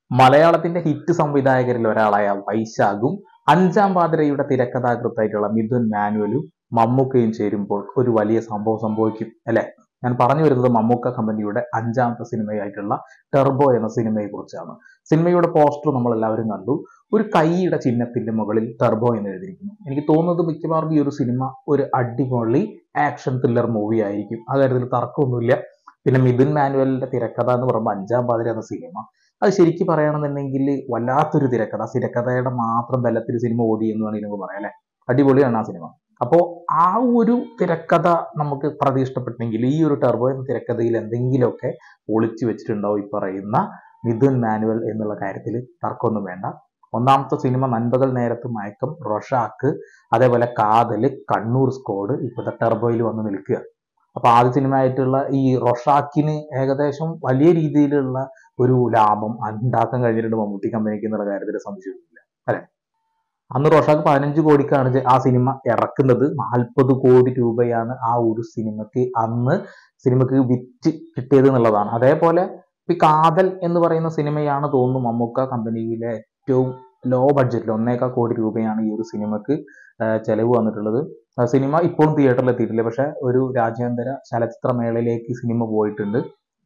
മലയാളത്തിന്റെ ഹിറ്റ് സംവിധായകരിൽ ഒരാളായ വൈശാഖും അഞ്ചാം പാതിരയുടെ തിരക്കഥാകൃത്തായിട്ടുള്ള മിഥുൻ മാനുവലും മമ്മൂക്കയും ചേരുമ്പോൾ ഒരു വലിയ സംഭവം സംഭവിക്കും അല്ലെ ഞാൻ പറഞ്ഞു വരുന്നത് മമ്മൂക്ക കമ്പനിയുടെ അഞ്ചാമത്തെ സിനിമയായിട്ടുള്ള ടെർബോ എന്ന സിനിമയെ കുറിച്ചാണ് സിനിമയുടെ പോസ്റ്റർ നമ്മൾ എല്ലാവരും കണ്ടു ഒരു കൈയുടെ ചിഹ്നത്തിന്റെ മുകളിൽ ടെർബോ എന്ന് എഴുതിയിരിക്കുന്നു എനിക്ക് തോന്നുന്നത് മിക്കവാറും ഈ ഒരു സിനിമ ഒരു അടിപൊളി ആക്ഷൻ ത്രില്ലർ മൂവി ആയിരിക്കും ആ കാര്യത്തിൽ തർക്കമൊന്നുമില്ല പിന്നെ മിഥുൻ മാനുവലിന്റെ തിരക്കഥ എന്ന് പറയുമ്പോൾ അഞ്ചാം പാതിര എന്ന സിനിമ അത് ശരിക്കും പറയുകയാണെന്നുണ്ടെങ്കിൽ വല്ലാത്തൊരു തിരക്കഥ തിരക്കഥയുടെ മാത്രം ബലത്തിൽ സിനിമ ഓടി എന്ന് വേണമെങ്കിൽ നമുക്ക് പറയാം അല്ലെ അടിപൊളിയാണ് ആ സിനിമ അപ്പോൾ ആ ഒരു തിരക്കഥ നമുക്ക് പ്രതി ഇഷ്ടപ്പെട്ടെങ്കിൽ ഈ ഒരു ടെർബോ എന്ന തിരക്കഥയിൽ എന്തെങ്കിലുമൊക്കെ ഒളിച്ചു വെച്ചിട്ടുണ്ടാവും ഈ പറയുന്ന മിഥുൻ മാനുവൽ എന്നുള്ള കാര്യത്തിൽ തർക്കമൊന്നും വേണ്ട ഒന്നാമത്തെ സിനിമ നൻപകൽ നേരത്ത് മയക്കം റൊഷാക്ക് അതേപോലെ കാതല് കണ്ണൂർ സ്കോഡ് ഇപ്പോഴത്തെ ടെർബോയിൽ വന്ന് നിൽക്കുക അപ്പൊ ആദ്യ സിനിമ ആയിട്ടുള്ള ഈ റൊഷാക്കിന് ഏകദേശം വലിയ രീതിയിലുള്ള ഒരു ലാഭം ഉണ്ടാക്കാൻ കഴിഞ്ഞിട്ടുണ്ട് മമ്മൂട്ടി കമ്പനിക്ക് എന്നുള്ള കാര്യത്തിൽ സംശയമൊന്നുമില്ല അല്ലെ അന്ന് റോഷാക്ക് പതിനഞ്ച് കോടിക്കാണ് ഇത് ആ സിനിമ ഇറക്കുന്നത് നാൽപ്പത് കോടി രൂപയാണ് ആ ഒരു സിനിമക്ക് അന്ന് സിനിമക്ക് വിറ്റ് കിട്ടിയത് എന്നുള്ളതാണ് അതേപോലെ ഈ കാതൽ എന്ന് പറയുന്ന സിനിമയാണ് തോന്നുന്നു മമ്മൂക്ക കമ്പനിയിലെ ഏറ്റവും ലോ ബഡ്ജറ്റിൽ ഒന്നേക്കാൾ കോടി രൂപയാണ് ഈ ഒരു സിനിമക്ക് ചെലവ് വന്നിട്ടുള്ളത് ആ സിനിമ ഇപ്പോഴും തിയേറ്ററിൽ എത്തിയിട്ടില്ല പക്ഷെ ഒരു രാജ്യാന്തര ചലച്ചിത്രമേളയിലേക്ക് സിനിമ പോയിട്ടുണ്ട്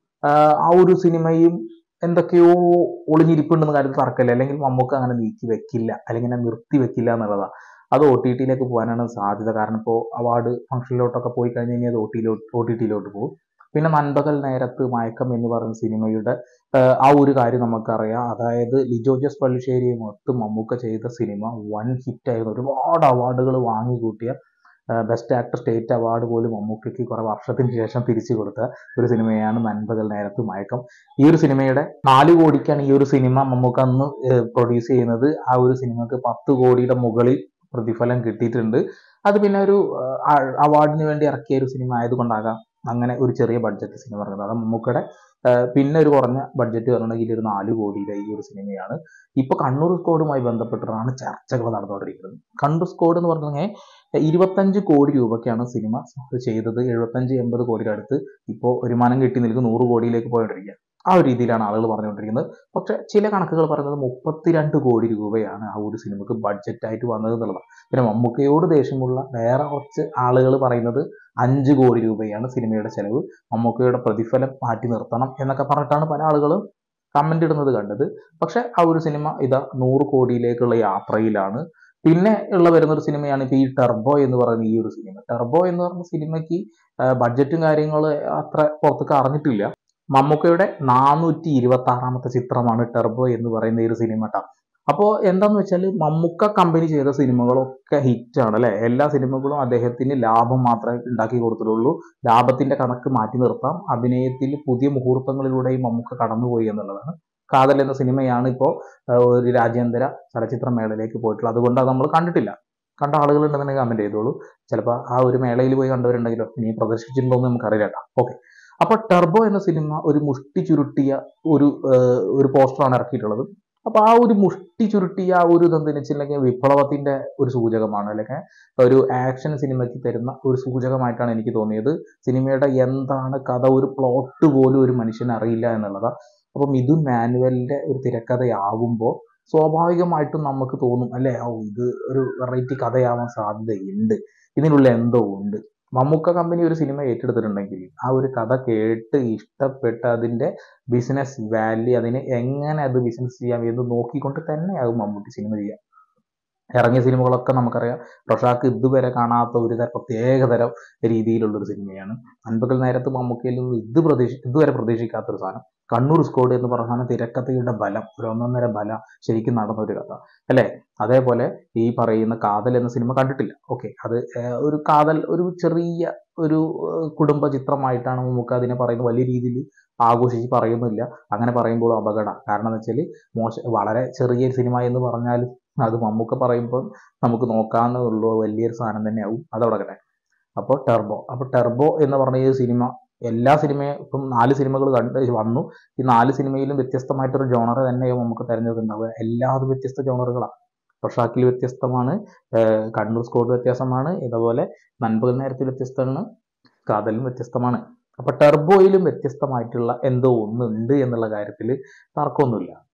ആ ഒരു സിനിമയും എന്തൊക്കെയോ ഒളിഞ്ഞിരിപ്പുണ്ടെന്ന കാര്യത്തിൽ തർക്കമില്ല അല്ലെങ്കിൽ മമ്മൂക്ക അങ്ങനെ നീക്കി വെക്കില്ല അല്ലെങ്കിൽ നിർത്തി വെക്കില്ല എന്നുള്ളതാണ് അത് ഒ ടി ടിയിലേക്ക് പോകാനാണ് സാധ്യത കാരണം ഇപ്പോൾ അവാർഡ് ഫംഗ്ഷനിലോട്ടൊക്കെ പോയി കഴിഞ്ഞ് കഴിഞ്ഞാൽ അത് ഒ ടിയിലോട്ട് ഒ ടി ടിയിലോട്ട് പോകും പിന്നെ നൻപകൽ നേരത്ത് മയക്കം എന്ന് പറയുന്ന സിനിമയുടെ ആ ഒരു കാര്യം നമുക്കറിയാം അതായത് ലിജോ ജോസ് പള്ളിശ്ശേരിയെ മൊത്തം മമ്മൂക്ക ചെയ്ത സിനിമ വൺ ഹിറ്റായിരുന്നു ഒരുപാട് അവാർഡുകൾ വാങ്ങിക്കൂട്ടിയ ബെസ്റ്റ് ആക്ടർ സ്റ്റേറ്റ് അവാർഡ് പോലും മമ്മൂക്കയ്ക്ക് കുറെ വർഷത്തിന് ശേഷം തിരിച്ചു കൊടുത്ത ഒരു സിനിമയാണ് നൻപകൽ നേരത്ത് മയക്കം ഈ ഒരു സിനിമയുടെ നാല് കോടിക്കാണ് ഈ ഒരു സിനിമ മമ്മൂക്ക അന്ന് പ്രൊഡ്യൂസ് ചെയ്യുന്നത് ആ ഒരു സിനിമക്ക് പത്ത് കോടിയുടെ മുകളിൽ പ്രതിഫലം കിട്ടിയിട്ടുണ്ട് അത് പിന്നെ ഒരു അവാർഡിന് വേണ്ടി ഇറക്കിയ ഒരു സിനിമ ആയതുകൊണ്ടാകാം അങ്ങനെ ഒരു ചെറിയ ബഡ്ജറ്റ് സിനിമ പറയുന്നത് അത് മമ്മൂക്കയുടെ പിന്നെ ഒരു കുറഞ്ഞ ബഡ്ജറ്റ് പറഞ്ഞിട്ടുണ്ടെങ്കിൽ ഒരു നാല് കോടിയുടെ ഈ ഒരു സിനിമയാണ് ഇപ്പൊ കണ്ണൂർ സ്കോഡുമായി ബന്ധപ്പെട്ടിട്ടാണ് ചർച്ചകൾ നടന്നുകൊണ്ടിരിക്കുന്നത് കണ്ണൂർ സ്കോഡ് എന്ന് പറഞ്ഞാൽ ഇരുപത്തഞ്ച് കോടി രൂപയ്ക്കാണ് സിനിമ ചെയ്തത് എഴുപത്തഞ്ച് എൺപത് കോടിയുടെ അടുത്ത് ഇപ്പോൾ വരുമാനം കിട്ടി നിൽക്കും നൂറ് കോടിയിലേക്ക് പോയിക്കൊണ്ടിരിക്കുക ആ ഒരു രീതിയിലാണ് ആളുകൾ പറഞ്ഞുകൊണ്ടിരിക്കുന്നത് പക്ഷെ ചില കണക്കുകൾ പറയുന്നത് മുപ്പത്തിരണ്ട് കോടി രൂപയാണ് ആ ഒരു സിനിമക്ക് ബഡ്ജറ്റ് ആയിട്ട് വന്നത് എന്നുള്ളതാണ് പിന്നെ മമ്മൂക്കയോട് ദേഷ്യമുള്ള വേറെ കുറച്ച് ആളുകൾ പറയുന്നത് അഞ്ച് കോടി രൂപയാണ് സിനിമയുടെ ചെലവ് മമ്മൂക്കയുടെ പ്രതിഫലം മാറ്റി നിർത്തണം എന്നൊക്കെ പറഞ്ഞിട്ടാണ് പല ആളുകളും കമന്റ് ഇടുന്നത് കണ്ടത് പക്ഷെ ആ ഒരു സിനിമ ഇതാ നൂറ് കോടിയിലേക്കുള്ള യാത്രയിലാണ് പിന്നെ ഉള്ള വരുന്ന ഒരു സിനിമയാണ് ഇപ്പൊ ഈ ടെർബോ എന്ന് പറയുന്ന ഈ ഒരു സിനിമ ടെർബോ എന്ന് പറയുന്ന സിനിമയ്ക്ക് ബഡ്ജറ്റും കാര്യങ്ങളും അത്ര പുറത്തേക്ക് അറിഞ്ഞിട്ടില്ല മമ്മൂക്കയുടെ നാനൂറ്റി ഇരുപത്തി ആറാമത്തെ ചിത്രമാണ് ടെർബോ എന്ന് പറയുന്ന ഈ ഒരു സിനിമ കേട്ടോ അപ്പോൾ എന്താന്ന് വെച്ചാൽ മമ്മൂക്ക കമ്പനി ചെയ്ത സിനിമകളൊക്കെ ഹിറ്റാണ് അല്ലെ എല്ലാ സിനിമകളും അദ്ദേഹത്തിന് ലാഭം മാത്രമേ ഉണ്ടാക്കി കൊടുത്തിട്ടുള്ളൂ ലാഭത്തിന്റെ കണക്ക് മാറ്റി നിർത്താം അഭിനയത്തിൽ പുതിയ മുഹൂർത്തങ്ങളിലൂടെയും മമ്മൂക്ക കടന്നുപോയി എന്നുള്ളതാണ് കാതൽ എന്ന സിനിമയാണ് ഇപ്പോൾ ഒരു രാജ്യാന്തര ചലച്ചിത്രമേളയിലേക്ക് പോയിട്ടുള്ളത് അതുകൊണ്ട് അത് നമ്മൾ കണ്ടിട്ടില്ല കണ്ട ആളുകൾ ഉണ്ടെന്നുണ്ടെങ്കിൽ കമന്റ് ചെയ്തോളൂ ചിലപ്പോൾ ആ ഒരു മേളയിൽ പോയി കണ്ടവരുണ്ടെങ്കിലോ ഇനി പ്രദർശിച്ചിട്ടുണ്ടോ എന്ന് നമുക്കറിയില്ല കേട്ടോ ഓക്കെ അപ്പൊ ടെർബോ എന്ന സിനിമ ഒരു മുഷ്ടി ചുരുട്ടിയ ഒരു ഒരു പോസ്റ്ററാണ് ഇറക്കിയിട്ടുള്ളത് അപ്പൊ ആ ഒരു മുഷ്ടി ചുരുട്ടിയ ആ ഒരു ഇതെന്തെന്ന് വെച്ചിട്ടുണ്ടെങ്കിൽ വിപ്ലവത്തിന്റെ ഒരു സൂചകമാണ് അല്ലെങ്കിൽ ഒരു ആക്ഷൻ സിനിമയ്ക്ക് തരുന്ന ഒരു സൂചകമായിട്ടാണ് എനിക്ക് തോന്നിയത് സിനിമയുടെ എന്താണ് കഥ ഒരു പ്ലോട്ട് പോലും ഒരു മനുഷ്യന് അറിയില്ല എന്നുള്ളതാണ് അപ്പൊ മിഥുൻ മാനുവലിന്റെ ഒരു തിരക്കഥയാവുമ്പോൾ സ്വാഭാവികമായിട്ടും നമുക്ക് തോന്നും അല്ലേ ഓ ഇത് ഒരു വെറൈറ്റി കഥയാവാൻ സാധ്യതയുണ്ട് ഇതിനുള്ള എന്തോ ഉണ്ട് മമ്മൂക്ക കമ്പനി ഒരു സിനിമ ഏറ്റെടുത്തിട്ടുണ്ടെങ്കിൽ ആ ഒരു കഥ കേട്ട് ഇഷ്ടപ്പെട്ട് അതിന്റെ ബിസിനസ് വാല്യൂ അതിനെ എങ്ങനെ അത് ബിസിനസ് ചെയ്യാം എന്ന് നോക്കിക്കൊണ്ട് തന്നെയാകും മമ്മൂട്ടി സിനിമ ചെയ്യുക ഇറങ്ങിയ സിനിമകളൊക്കെ നമുക്കറിയാം റൊഷാക്ക് ഇതുവരെ കാണാത്ത ഒരു തരം പ്രത്യേകതരം രീതിയിലുള്ള ഒരു സിനിമയാണ് അൻപകൽ നേരത്ത് മമ്മൂക്കയിൽ നിന്ന് ഇത് പ്രതീക്ഷ ഇതുവരെ പ്രതീക്ഷിക്കാത്ത ഒരു സാധനം കണ്ണൂർ സ്കോഡ് എന്ന് പറഞ്ഞ തിരക്കഥയുടെ ബലം ഒരു ഒന്നൊന്നര ബല ശരിക്കും നടന്ന ഒരു കഥ അല്ലേ അതേപോലെ ഈ പറയുന്ന കാതൽ എന്ന സിനിമ കണ്ടിട്ടില്ല ഓക്കെ അത് ഒരു കാതൽ ഒരു ചെറിയ ഒരു കുടുംബ ചിത്രമായിട്ടാണ് നമുക്ക് അതിനെ പറയുന്നത് വലിയ രീതിയിൽ ആഘോഷിച്ച് പറയുന്നില്ല അങ്ങനെ പറയുമ്പോൾ അപകടം കാരണം എന്ന് വെച്ചാൽ മോശ വളരെ ചെറിയ സിനിമ എന്ന് പറഞ്ഞാൽ അത് മമ്മൂക്ക പറയുമ്പോൾ നമുക്ക് നോക്കാവുന്നതുള്ളൂ വലിയൊരു സാധനം തന്നെയാവും അതവിടെ കിട്ടെ അപ്പോൾ ടെർബോ അപ്പോൾ ടെർബോ എന്ന് പറഞ്ഞ ഈ സിനിമ എല്ലാ സിനിമയും ഇപ്പം നാല് സിനിമകൾ കണ്ട് വന്നു ഈ നാല് സിനിമയിലും വ്യത്യസ്തമായിട്ടൊരു ജോണർ തന്നെയാണ് നമുക്ക് തിരഞ്ഞെടുക്കുന്നുണ്ടാവുക എല്ലാതും വ്യത്യസ്ത ജോണറുകളാണ് റൊഷാക്കിൽ വ്യത്യസ്തമാണ് കണ്ണൂർ സ്കോഡ് വ്യത്യാസമാണ് ഇതുപോലെ നൻപകൽ നേരത്തിൽ വ്യത്യസ്തമാണ് കാതലും വ്യത്യസ്തമാണ് അപ്പൊ ടെർബോയിലും വ്യത്യസ്തമായിട്ടുള്ള എന്തോ ഒന്നുണ്ട് എന്നുള്ള കാര്യത്തിൽ തർക്കമൊന്നുമില്ല